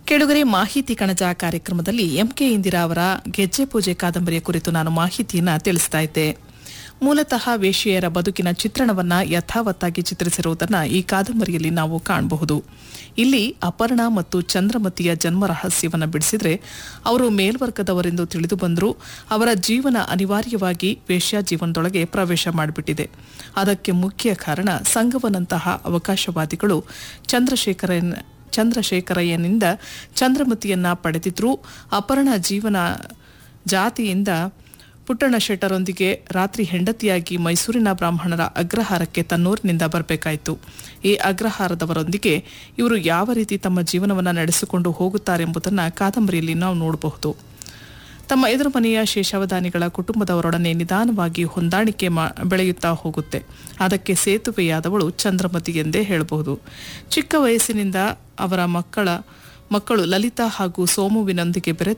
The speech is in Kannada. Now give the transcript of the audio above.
ಕೆಳಗರೆ ಮಾಹಿತಿ ಕಣಜ ಕಾರ್ಯಕ್ರಮದಲ್ಲಿ ಎಂಕೆ ಇಂದಿರಾ ಅವರ ಗೆಜ್ಜೆ ಪೂಜೆ ಕಾದಂಬರಿಯ ಕುರಿತು ನಾನು ಮಾಹಿತಿಯನ್ನ ತಿಳಿಸ್ತಾ ಇದ್ದೆ ಮೂಲತಃ ವೇಶ್ಯೆಯರ ಬದುಕಿನ ಚಿತ್ರಣವನ್ನ ಯಥಾವತ್ತಾಗಿ ಚಿತ್ರಿಸಿರುವುದನ್ನ ಈ ಕಾದಂಬರಿಯಲ್ಲಿ ನಾವು ಕಾಣಬಹುದು ಇಲ್ಲಿ ಅಪರ್ಣ ಮತ್ತು ಚಂದ್ರಮತಿಯ ಜನ್ಮ ರಹಸ್ಯವನ್ನ ಬಿಡಿಸಿದ್ರೆ ಅವರು ಮೇಲ್ವರ್ಗದವರೆಂದು ತಿಳಿದು ಬಂದರೂ ಅವರ ಜೀವನ ಅನಿವಾರ್ಯವಾಗಿ ವೇಶ್ಯಾ ಜೀವನದೊಳಗೆ ಪ್ರವೇಶ ಮಾಡಿಬಿಟ್ಟಿದೆ ಅದಕ್ಕೆ ಮುಖ್ಯ ಕಾರಣ ಸಂಗವನಂತಹ ಅವಕಾಶವಾದಿಗಳು ಚಂದ್ರಶೇಖರನ್ ಚಂದ್ರಶೇಖರಯ್ಯನಿಂದ ಚಂದ್ರಮತಿಯನ್ನ ಪಡೆದಿದ್ರೂ ಅಪರ್ಣ ಜೀವನ ಜಾತಿಯಿಂದ ಪುಟ್ಟಣ ಶೆಟ್ಟರೊಂದಿಗೆ ರಾತ್ರಿ ಹೆಂಡತಿಯಾಗಿ ಮೈಸೂರಿನ ಬ್ರಾಹ್ಮಣರ ಅಗ್ರಹಾರಕ್ಕೆ ತನ್ನೂರಿನಿಂದ ಬರಬೇಕಾಯಿತು ಈ ಅಗ್ರಹಾರದವರೊಂದಿಗೆ ಇವರು ಯಾವ ರೀತಿ ತಮ್ಮ ಜೀವನವನ್ನು ನಡೆಸಿಕೊಂಡು ಹೋಗುತ್ತಾರೆಂಬುದನ್ನು ಕಾದಂಬರಿಯಲ್ಲಿ ನಾವು ನೋಡಬಹುದು ತಮ್ಮ ಎದುರು ಮನೆಯ ಶೇಷಾವಧಾನಿಗಳ ಕುಟುಂಬದವರೊಡನೆ ನಿಧಾನವಾಗಿ ಹೊಂದಾಣಿಕೆ ಮಾ ಬೆಳೆಯುತ್ತಾ ಹೋಗುತ್ತೆ ಅದಕ್ಕೆ ಸೇತುವೆಯಾದವಳು ಚಂದ್ರಮತಿ ಎಂದೇ ಹೇಳಬಹುದು ಚಿಕ್ಕ ವಯಸ್ಸಿನಿಂದ ಅವರ ಮಕ್ಕಳ ಮಕ್ಕಳು ಲಲಿತಾ ಹಾಗೂ ಸೋಮುವಿನೊಂದಿಗೆ ಬೆರೆತು